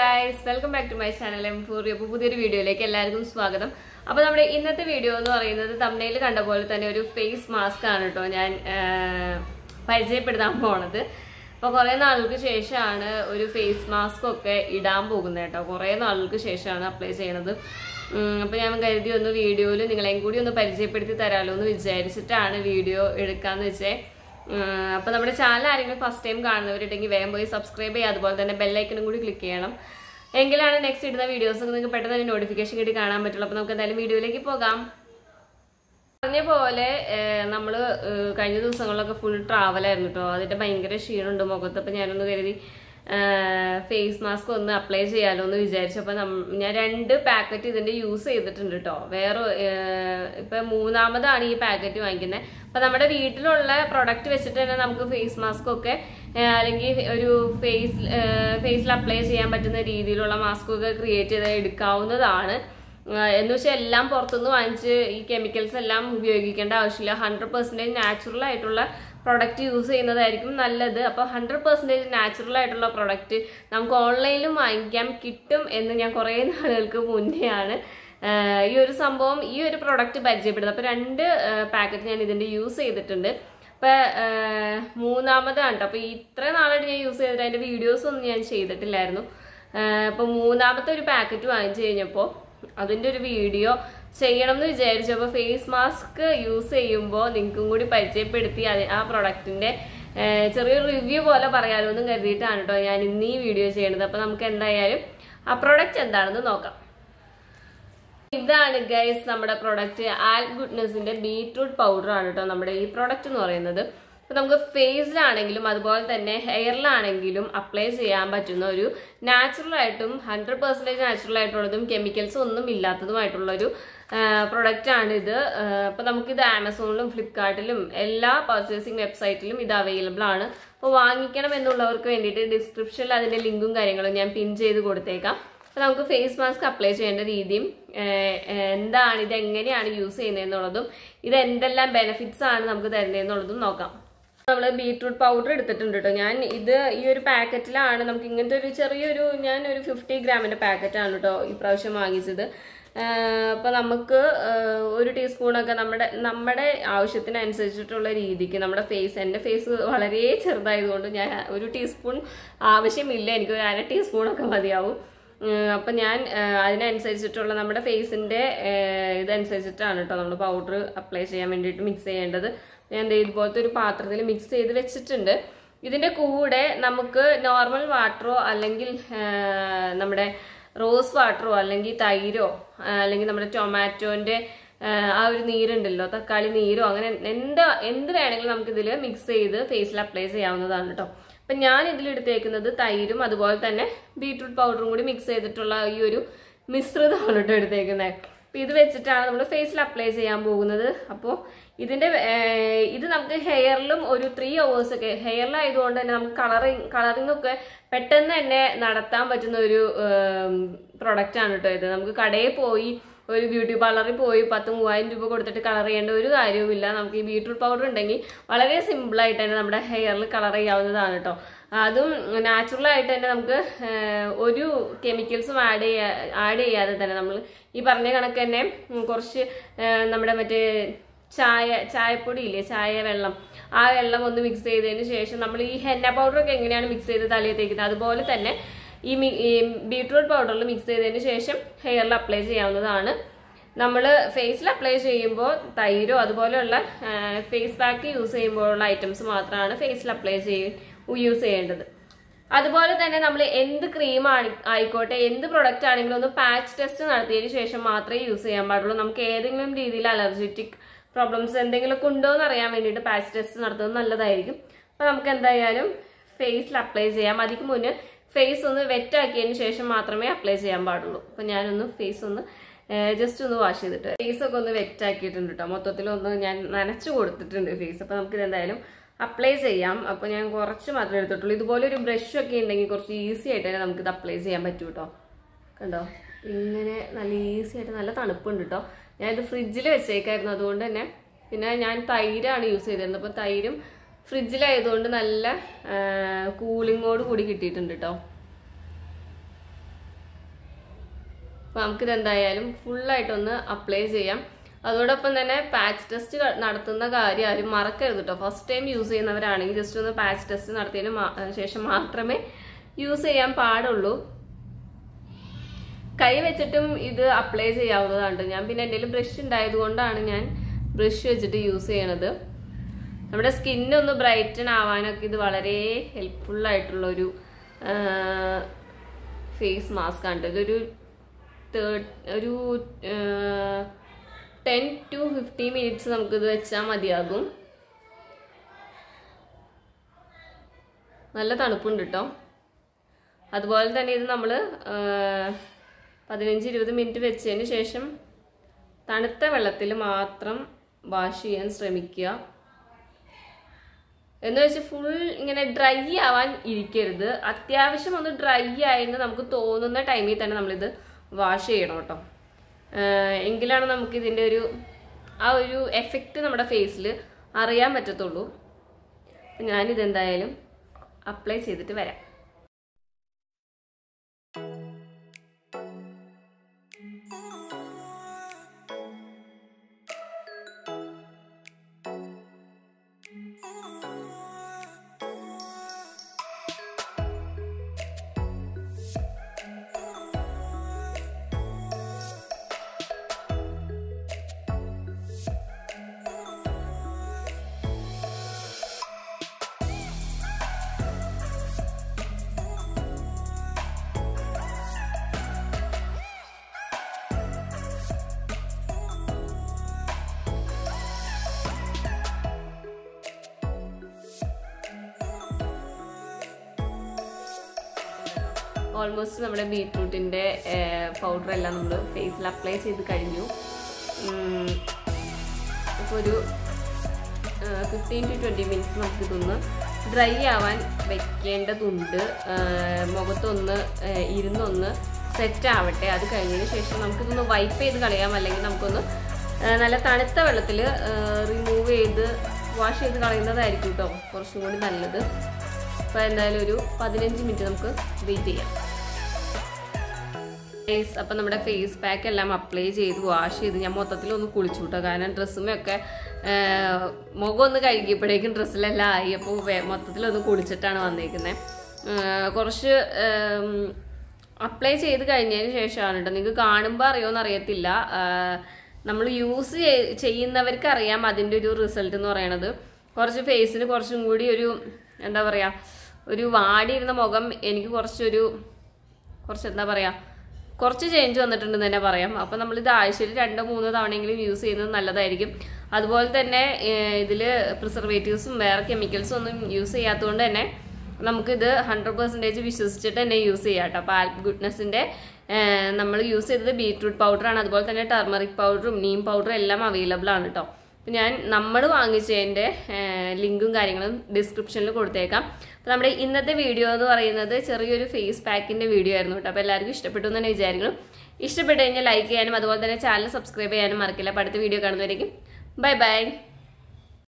Guys welcome back to my channel M four അപ്പോൾ പുതിയൊരു വീഡിയോയിലേക്ക് എല്ലാവർക്കും സ്വാഗതം അപ്പോൾ നമ്മുടെ ഇന്നത്തെ വീഡിയോ എന്ന് പറയുന്നത് തമിഴിൽ കണ്ട പോലെ തന്നെ ഒരു ഫേസ് മാസ്ക് ആണ് കേട്ടോ ഞാൻ ആ, പരിചയപ്പെടുത്താൻ പോണത് അപ്പോൾ കുറേ നാളുകൾക്ക് ശേഷമാണ് ഒരു ഫേസ് മാസ്ക് ഒക്കെ ഇടാൻ പോകുന്നത് കേട്ടോ കുറേ നാളുകൾക്ക് ശേഷമാണ് അപ്ലൈ ചെയ്യണത് അപ്പോൾ ഞാൻ കരുതി ഒന്ന് വീഡിയോയിൽ നിങ്ങളെയും കൂടി ഒന്ന് പരിചയപ്പെടുത്തി തരാമല്ലോ എന്ന് വിചാരിച്ചിട്ടാണ് വീഡിയോ എടുക്കാന്ന് വെച്ചേ അപ്പോൾ നമ്മുടെ ചാനൽ ആരെങ്കിലും ഫസ്റ്റ് ടൈം കാണുന്നവരുണ്ടെങ്കിൽ വേഗം പോയി സബ്സ്ക്രൈബ് ചെയ്യുക അതുപോലെ തന്നെ ബെല്ലൈക്കനും കൂടി ക്ലിക്ക് ചെയ്യണം എങ്കിലാണ് നെക്സ്റ്റ് ഇടുന്ന വീഡിയോസ് നിങ്ങൾക്ക് പെട്ടെന്ന് തന്നെ നോട്ടിഫിക്കേഷൻ കിട്ടി കാണാൻ പറ്റുള്ളൂ അപ്പോൾ നമുക്ക് എന്തായാലും വീഡിയോയിലേക്ക് പോകാം പറഞ്ഞ പോലെ നമ്മൾ കഴിഞ്ഞ ദിവസങ്ങളിലൊക്കെ ഫുൾ ട്രാവലായിരുന്നു കേട്ടോ അതിന്റെ ഭയങ്കര ക്ഷീണമുണ്ട് മുഖത്ത് അപ്പം ഞാനൊന്ന് കരുതി ഫേസ് മാസ്ക് ഒന്ന് അപ്ലൈ ചെയ്യാലോ എന്ന് വിചാരിച്ചു അപ്പം ഞാൻ രണ്ട് പാക്കറ്റ് ഇതിന്റെ യൂസ് ചെയ്തിട്ടുണ്ട് കേട്ടോ വേറെ ഏഹ്, ഇപ്പൊ മൂന്നാമതാണ് ഈ പാക്കറ്റ് വാങ്ങിക്കുന്നത് അപ്പൊ നമ്മുടെ വീട്ടിലുള്ള പ്രൊഡക്റ്റ് വെച്ചിട്ട് തന്നെ നമുക്ക് ഫേസ് മാസ്ക് ഒക്കെ ഏഹ്, അല്ലെങ്കിൽ ഒരു ഫേസ് ഫേസിൽ അപ്ലൈ ചെയ്യാൻ പറ്റുന്ന രീതിയിലുള്ള മാസ്ക് ഒക്കെ ക്രിയേറ്റ് ചെയ്ത് എടുക്കാവുന്നതാണ് ആഹ് എന്ന് വെച്ചാൽ എല്ലാം പുറത്തുനിന്ന് വാങ്ങിച്ച് ഈ കെമിക്കൽസ് എല്ലാം ഉപയോഗിക്കേണ്ട ആവശ്യമില്ല ഹൺഡ്രഡ് പെർസെൻറ്റേജ് നാച്ചുറൽ ആയിട്ടുള്ള പ്രൊഡക്റ്റ് യൂസ് ചെയ്യുന്നതായിരിക്കും നല്ലത് അപ്പോൾ ഹൺഡ്രഡ് പെർസെൻറ്റേജ് നാച്ചുറൽ ആയിട്ടുള്ള പ്രൊഡക്റ്റ് നമുക്ക് ഓൺലൈനിലും വാങ്ങിക്കാൻ കിട്ടും എന്ന് ഞാൻ കുറേ നാളുകൾക്ക് മുന്നെയാണ് ആഹ് ഈ ഒരു സംഭവം ഈ ഒരു പ്രൊഡക്റ്റ് പരിചയപ്പെടുന്നത് അപ്പോൾ രണ്ട് പാക്കറ്റ് ഞാൻ ഇതിൻ്റെ യൂസ് ചെയ്തിട്ടുണ്ട് അപ്പൊ ആഹ് മൂന്നാമതാണ് കേട്ടോ അപ്പൊ ഇത്ര നാളായിട്ട് ഞാൻ യൂസ് ചെയ്തിട്ട് അതിന്റെ വീഡിയോസ് ഒന്നും ഞാൻ ചെയ്തിട്ടില്ലായിരുന്നു ആഹ് അപ്പൊ മൂന്നാമത്തെ ഒരു പാക്കറ്റ് വാങ്ങിച്ചു കഴിഞ്ഞപ്പോൾ അതിന്റെ ഒരു വീഡിയോ ചെയ്യണം എന്ന് വിചാരിച്ചപ്പോൾ ഫേസ് മാസ്ക് യൂസ് ചെയ്യുമ്പോൾ നിങ്ങൾക്കും കൂടി പരിചയപ്പെടുത്തി അത് ആ പ്രൊഡക്റ്റിന്റെ ചെറിയൊരു റിവ്യൂ പോലെ പറയാലോ എന്നും കരുതിയിട്ടാണ് കേട്ടോ ഞാൻ ഇന്ന് ഈ വീഡിയോ ചെയ്യണത് അപ്പൊ നമുക്ക് എന്തായാലും ആ പ്രൊഡക്റ്റ് എന്താണെന്ന് നോക്കാം ഇതാണ് ഗൈസ് നമ്മുടെ പ്രൊഡക്റ്റ് ആൽ ഗുഡ്നെസിന്റെ ബീട്രൂട്ട് പൗഡർ ആണ് കേട്ടോ നമ്മുടെ ഈ പ്രൊഡക്റ്റ് എന്ന് പറയുന്നത് അപ്പൊ നമുക്ക് ഫേസിലാണെങ്കിലും അതുപോലെ തന്നെ ഹെയറിലാണെങ്കിലും അപ്ലൈ ചെയ്യാൻ പറ്റുന്ന ഒരു നാച്ചുറൽ ആയിട്ടും ഹൺഡ്രഡ് പെർസെന്റേജ് നാച്ചുറൽ ആയിട്ടുള്ളതും കെമിക്കൽസ് ഒന്നും ഇല്ലാത്തതുമായിട്ടുള്ള ഒരു പ്രൊഡക്റ്റ് ആണ് ഇത് അപ്പൊ നമുക്കിത് ആമസോണിലും ഫ്ലിപ്കാർട്ടിലും എല്ലാ പർച്ചേസിംഗ് വെബ്സൈറ്റിലും ഇത് അവൈലബിൾ ആണ് അപ്പോൾ വാങ്ങിക്കണം എന്നുള്ളവർക്ക് വേണ്ടിയിട്ട് ഡിസ്ക്രിപ്ഷനിൽ അതിന്റെ ലിങ്കും കാര്യങ്ങളും ഞാൻ പിൻ ചെയ്ത് കൊടുത്തേക്കാം അപ്പൊ നമുക്ക് ഫേസ് മാസ്ക് അപ്ലൈ ചെയ്യേണ്ട രീതിയും ഏഹ്, ഏഹ്, എന്താണ് ഇത് എങ്ങനെയാണ് യൂസ് ചെയ്യുന്നതെന്നുള്ളതും ഇത് എന്തെല്ലാം ബെനിഫിറ്റ്സ് ആണ് നമുക്ക് തരുന്നതെന്നുള്ളതും നോക്കാം നമ്മൾ ബീട്രൂട്ട് പൗഡർ എടുത്തിട്ടുണ്ട് കേട്ടോ ഞാൻ ഇത് ഈ ഒരു പാക്കറ്റിലാണ് നമുക്ക് ഇങ്ങനത്തെ ഒരു ചെറിയൊരു ഞാൻ ഒരു ഫിഫ്റ്റി ഗ്രാമിന്റെ പാക്കറ്റാണ് കേട്ടോ ഈ പ്രാവശ്യം വാങ്ങിച്ചത് ആഹ് അപ്പൊ നമുക്ക് ആഹ് ഒരു ടീസ്പൂണൊക്കെ നമ്മുടെ നമ്മുടെ ആവശ്യത്തിനനുസരിച്ചിട്ടുള്ള രീതിക്ക് നമ്മുടെ ഫേസ് എൻ്റെ ഫേസ് വളരെ ചെറുതായതുകൊണ്ട് ഞാൻ ഒരു ടീസ്പൂൺ ആവശ്യമില്ല എനിക്ക് ഒരു അര ടീസ്പൂണൊക്കെ മതിയാവും ഉം, അപ്പൊ ഞാൻ ആഹ് അതിനനുസരിച്ചിട്ടുള്ള നമ്മുടെ ഫേസിന്റെ ഇതനുസരിച്ചിട്ടാണ് കേട്ടോ നമ്മൾ പൗഡർ അപ്ലൈ ചെയ്യാൻ വേണ്ടിയിട്ട് മിക്സ് ചെയ്യേണ്ടത് ഞാൻ ദേ ഇതുപോലത്തെ ഒരു പാത്രത്തിൽ മിക്സ് ചെയ്ത് വെച്ചിട്ടുണ്ട് ഇതിന്റെ കൂടെ നമുക്ക് നോർമൽ വാട്ടറോ അല്ലെങ്കിൽ ആഹ് നമ്മുടെ റോസ് വാട്ടറോ അല്ലെങ്കിൽ തൈരോ ആഹ് അല്ലെങ്കിൽ നമ്മുടെ ടൊമാറ്റോന്റെ ആഹ് ആ ഒരു നീരുണ്ടല്ലോ തക്കാളി നീരോ അങ്ങനെ എന്ത് എന്ത് വേണമെങ്കിലും നമുക്ക് ഇതിൽ മിക്സ് ചെയ്ത് ഫേസിൽ അപ്ലൈ ചെയ്യാവുന്നതാണ് കേട്ടോ അപ്പൊ ഞാൻ ഇതിൽ എടുത്തേക്കുന്നത് തൈരും അതുപോലെ തന്നെ ബീട്രൂട്ട് പൗഡറും കൂടി മിക്സ് ചെയ്തിട്ടുള്ള ഈ ഒരു മിശ്രിതമാണ് കേട്ടോ എടുത്തേക്കുന്നത് അപ്പൊ ഇത് വെച്ചിട്ടാണ് നമ്മൾ ഫേസിൽ അപ്ലൈ ചെയ്യാൻ പോകുന്നത് അപ്പോൾ ഇതിന്റെ ഏർ, ഇത് നമുക്ക് ഹെയറിലും ഒരു ത്രീ അവേഴ്സ് ഒക്കെ ഹെയറിലായതുകൊണ്ട് തന്നെ നമുക്ക് കളറിങ് കളറിംഗ് ഒക്കെ പെട്ടെന്ന് തന്നെ നടത്താൻ പറ്റുന്ന ഒരു പ്രൊഡക്റ്റ് ആണ് കേട്ടോ ഇത് നമുക്ക് കടയിൽ പോയി ഒരു ബ്യൂട്ടി പാർലറിൽ പോയി പത്ത് മൂവായിരം രൂപ കൊടുത്തിട്ട് കളർ ചെയ്യേണ്ട ഒരു കാര്യവുമില്ല നമുക്ക് ഈ ബീട്രൂട്ട് പൗഡർ ഉണ്ടെങ്കിൽ വളരെ സിമ്പിൾ ആയിട്ട് തന്നെ നമ്മുടെ ഹെയറിൽ കളർ ചെയ്യാവുന്നതാണ് കേട്ടോ അതും നാച്ചുറൽ ആയിട്ട് തന്നെ നമുക്ക് ഏർ, ഒരു കെമിക്കൽസും ആഡ് ചെയ്യാ ആഡ് ചെയ്യാതെ തന്നെ നമ്മൾ ഈ പറഞ്ഞ കണക്ക് തന്നെ ഉം, കുറച്ച് ഏർ, നമ്മുടെ മറ്റേ ചായ ചായപ്പൊടി ഇല്ലേ ചായ വെള്ളം ആ വെള്ളം ഒന്ന് മിക്സ് ചെയ്തതിന് ശേഷം നമ്മൾ ഈ ഹെന്ന പൗഡർ ഒക്കെ എങ്ങനെയാണ് മിക്സ് ചെയ്ത് തലയിൽ തേക്കുന്നത് അതുപോലെ തന്നെ ഈ മി- ഈ ബീട്രൂട്ട് പൗഡറിൽ മിക്സ് ചെയ്തതിന് ശേഷം ഹെയറിൽ അപ്ലൈ ചെയ്യാവുന്നതാണ് നമ്മൾ ഫേസിൽ അപ്ലൈ ചെയ്യുമ്പോൾ തൈരോ അതുപോലെയുള്ള ഫേസ് പാക്ക് യൂസ് ചെയ്യുമ്പോഴുള്ള ഐറ്റംസ് മാത്രമാണ് ഫേസിൽ അപ്ലൈ ചെയ്യ യൂസ് ചെയ്യേണ്ടത് അതുപോലെ തന്നെ നമ്മൾ എന്ത് ക്രീം ആയിക്കോട്ടെ എന്ത് പ്രൊഡക്റ്റ് ആണെങ്കിലും ഒന്ന് പാച്ച് ടെസ്റ്റ് നടത്തിയതിന് ശേഷം മാത്രമേ യൂസ് ചെയ്യാൻ പാടുള്ളൂ നമുക്ക് ഏതെങ്കിലും രീതിയിൽ അലർജറ്റിക് പ്രോബ്ലംസ് എന്തെങ്കിലുമൊക്കെ ഉണ്ടോ എന്ന് അറിയാൻ വേണ്ടിയിട്ട് പാച്ച് ടെസ്റ്റ് നടത്തുന്നത് നല്ലതായിരിക്കും അപ്പൊ നമുക്ക് എന്തായാലും ഫേസിൽ അപ്ലൈ ചെയ്യാം അതിക്ക് മുന്നേ ഫേസ് ഒന്ന് വെറ്റ് ആക്കിയതിന് ശേഷം മാത്രമേ അപ്ലൈ ചെയ്യാൻ പാടുള്ളൂ അപ്പൊ ഞാനൊന്ന് ഫേസ് ഒന്ന് ജസ്റ്റ് ഒന്ന് വാഷ് ചെയ്തിട്ട് ഫേസ് ഒക്കെ ഒന്ന് വെറ്റ് ആക്കിയിട്ടുണ്ട് കേട്ടോ മൊത്തത്തിലൊന്ന് ഞാൻ നനച്ചു കൊടുത്തിട്ടുണ്ട് ഫേസ് അപ്പൊ നമുക്ക് എന്തായാലും അപ്ലൈ ചെയ്യാം അപ്പൊ ഞാൻ കുറച്ച് മാത്രമേ എടുത്തിട്ടുള്ളൂ ഇതുപോലെ ഒരു ബ്രഷ് ഒക്കെ ഉണ്ടെങ്കിൽ കുറച്ച് ഈസി ആയിട്ട് തന്നെ നമുക്ക് ഇത് അപ്ലൈ ചെയ്യാൻ പറ്റും കേട്ടോ കണ്ടോ ഇങ്ങനെ നല്ല ഈസി ആയിട്ട് നല്ല തണുപ്പുണ്ട് കേട്ടോ ഞാനിത് ഫ്രിഡ്ജിൽ വെച്ചേക്കായിരുന്നു അതുകൊണ്ട് തന്നെ പിന്നെ ഞാൻ തൈരാണ് യൂസ് ചെയ്തിരുന്നത് അപ്പോൾ തൈരും ഫ്രിഡ്ജിലായതുകൊണ്ട് നല്ല കൂളിങ്ങോട് കൂടി കിട്ടിയിട്ടുണ്ട് കേട്ടോ അപ്പോൾ നമുക്കിത് എന്തായാലും ഫുള്ളായിട്ടൊന്ന് അപ്ലൈ ചെയ്യാം അതോടൊപ്പം തന്നെ പാച്ച് ടെസ്റ്റ് നടത്തുന്ന കാര്യം ആരും മറക്കരുത് കേട്ടോ ഫസ്റ്റ് ടൈം യൂസ് ചെയ്യുന്നവരാണെങ്കിൽ ജസ്റ്റ് ഒന്ന് പാച്ച് ടെസ്റ്റ് നടത്തിയതിന് മാ- ശേഷം മാത്രമേ യൂസ് ചെയ്യാൻ പാടുള്ളൂ കൈ വെച്ചിട്ടും ഇത് അപ്ലൈ ചെയ്യാവുന്നതാണ് ഞാൻ പിന്നെ എൻ്റെ ബ്രഷ് ഉണ്ടായത് കൊണ്ടാണ് ഞാൻ ബ്രഷ് വെച്ചിട്ട് യൂസ് ചെയ്യണത് നമ്മുടെ സ്കിന്നൊന്ന് ബ്രൈറ്റൻ ആവാനൊക്കെ ഇത് വളരെ ഹെൽപ്ഫുൾ ആയിട്ടുള്ള ഒരു ഫേസ് മാസ്ക് ആണ് ട്ടോ. ഇതൊരു തേർഡ് ഒരു ടെൻ ടു ഫിഫ്റ്റി മിനിറ്റ്സ് നമുക്കിത് വെച്ചാൽ മതിയാകും നല്ല തണുപ്പുണ്ട് കേട്ടോ അതുപോലെ തന്നെ ഇത് നമ്മൾ പതിനഞ്ച് ഇരുപത് മിനിറ്റ് വെച്ചതിന് ശേഷം തണുത്ത വെള്ളത്തിൽ മാത്രം വാഷ് ചെയ്യാൻ ശ്രമിക്കുക എന്ന് വെച്ച് ഫുൾ ഇങ്ങനെ ഡ്രൈ ആവാൻ ഇരിക്കരുത് അത്യാവശ്യം ഒന്ന് ഡ്രൈ ആയെന്ന് നമുക്ക് തോന്നുന്ന ടൈമിൽ തന്നെ നമ്മളിത് വാഷ് ചെയ്യണം കേട്ടോ ആഹ് എങ്കിലാണ് നമുക്ക് ഇതിൻ്റെ ഒരു ആ ഒരു എഫക്റ്റ് നമ്മുടെ ഫേസിൽ അറിയാൻ പറ്റത്തുള്ളൂ അപ്പം ഞാനിത് എന്തായാലും അപ്ലൈ ചെയ്തിട്ട് വരാം ഓൾമോസ്റ്റ് നമ്മുടെ ബീട്രൂട്ടിൻ്റെ പൗഡർ എല്ലാം നമ്മൾ ഫേസിൽ അപ്ലൈ ചെയ്ത് കഴിഞ്ഞു അപ്പോൾ ഒരു ഫിഫ്റ്റീൻ ടു ട്വൻറ്റി മിനിറ്റ്സ് നമുക്കിതൊന്ന് ഡ്രൈ ആവാൻ വെക്കേണ്ടതുണ്ട് ആ, മുഖത്തൊന്ന് ആ, ഇരുന്നൊന്ന് സെറ്റ് ആവട്ടെ അത് കഴിഞ്ഞതിന് ശേഷം നമുക്കിതൊന്ന് വൈപ്പ് ചെയ്ത് കളയാം അല്ലെങ്കിൽ നമുക്കൊന്ന് ആ, നല്ല തണുത്ത വെള്ളത്തിൽ റിമൂവ് ചെയ്ത് വാഷ് ചെയ്ത് കളയുന്നതായിരിക്കും കേട്ടോ കുറച്ചും കൂടി നല്ലത് അപ്പോൾ എന്തായാലും ഒരു പതിനഞ്ച് മിനിറ്റ് നമുക്ക് വെയിറ്റ് ചെയ്യാം ഫേസ് അപ്പം നമ്മുടെ ഫേസ് പാക്ക് എല്ലാം അപ്ലൈ ചെയ്ത് വാഷ് ചെയ്ത് ഞാൻ മൊത്തത്തിൽ ഒന്ന് കുളിച്ചു കേട്ടോ കാരണം ഡ്രസ്സുമൊക്കെ മുഖം ഒന്ന് കഴുകിയപ്പോഴേക്കും ഡ്രസ്സിലെല്ലാം ആയി അപ്പോൾ മൊത്തത്തിലൊന്ന് കുളിച്ചിട്ടാണ് വന്നേക്കുന്നത് കുറച്ച് അപ്ലൈ ചെയ്ത് കഴിഞ്ഞതിന് ശേഷമാണ് കേട്ടോ നിങ്ങൾക്ക് കാണുമ്പോൾ അറിയുമെന്ന് അറിയത്തില്ല നമ്മൾ യൂസ് ചെയ്യുന്നവർക്ക് അറിയാം അതിൻ്റെ ഒരു റിസൾട്ട് എന്ന് പറയണത് കുറച്ച് ഫേസിന് കുറച്ചും കൂടി ഒരു എന്താ പറയുക ഒരു വാടിയിരുന്ന മുഖം എനിക്ക് കുറച്ചൊരു കുറച്ച് എന്താ പറയുക കുറച്ച് ചേഞ്ച് വന്നിട്ടുണ്ടെന്ന് തന്നെ പറയാം അപ്പം നമ്മളിത് ആഴ്ചയിൽ രണ്ടോ മൂന്നോ തവണയെങ്കിലും യൂസ് ചെയ്യുന്നത് നല്ലതായിരിക്കും അതുപോലെ തന്നെ ഇതിൽ പ്രിസർവേറ്റീവ്സും വേറെ കെമിക്കൽസും ഒന്നും യൂസ് ചെയ്യാത്തതുകൊണ്ട് തന്നെ നമുക്കിത് ഹൺഡ്രഡ് പെർസെൻറ്റേജ് വിശ്വസിച്ചിട്ട് തന്നെ യൂസ് ചെയ്യാം കേട്ടോ അപ്പോൾ ആൽപ്പ് ഗുഡ്നെസ്സിൻ്റെ നമ്മൾ യൂസ് ചെയ്തത് ബീട്രൂട്ട് പൗഡറാണ് അതുപോലെ തന്നെ ടർമറിക് പൗഡറും നീം പൗഡറും എല്ലാം അവൈലബിൾ ആണ് കേട്ടോ അപ്പം ഞാൻ നമ്മൾ വാങ്ങിച്ചതിൻ്റെ ലിങ്കും കാര്യങ്ങളും ഡിസ്ക്രിപ്ഷനിൽ കൊടുത്തേക്കാം അപ്പോൾ നമ്മുടെ ഇന്നത്തെ വീഡിയോ എന്ന് പറയുന്നത് ചെറിയൊരു ഫേസ് പാക്കിൻ്റെ വീഡിയോ ആയിരുന്നു കേട്ടോ അപ്പോൾ എല്ലാവർക്കും ഇഷ്ടപ്പെട്ടു എന്ന് തന്നെ വിചാരിക്കുന്നു ഇഷ്ടപ്പെട്ട് കഴിഞ്ഞാൽ ലൈക്ക് ചെയ്യാനും അതുപോലെ തന്നെ ചാനൽ സബ്സ്ക്രൈബ് ചെയ്യാനും മറക്കില്ല അപ്പോൾ അടുത്ത വീഡിയോ കാണുന്നതായിരിക്കും ബൈ ബൈ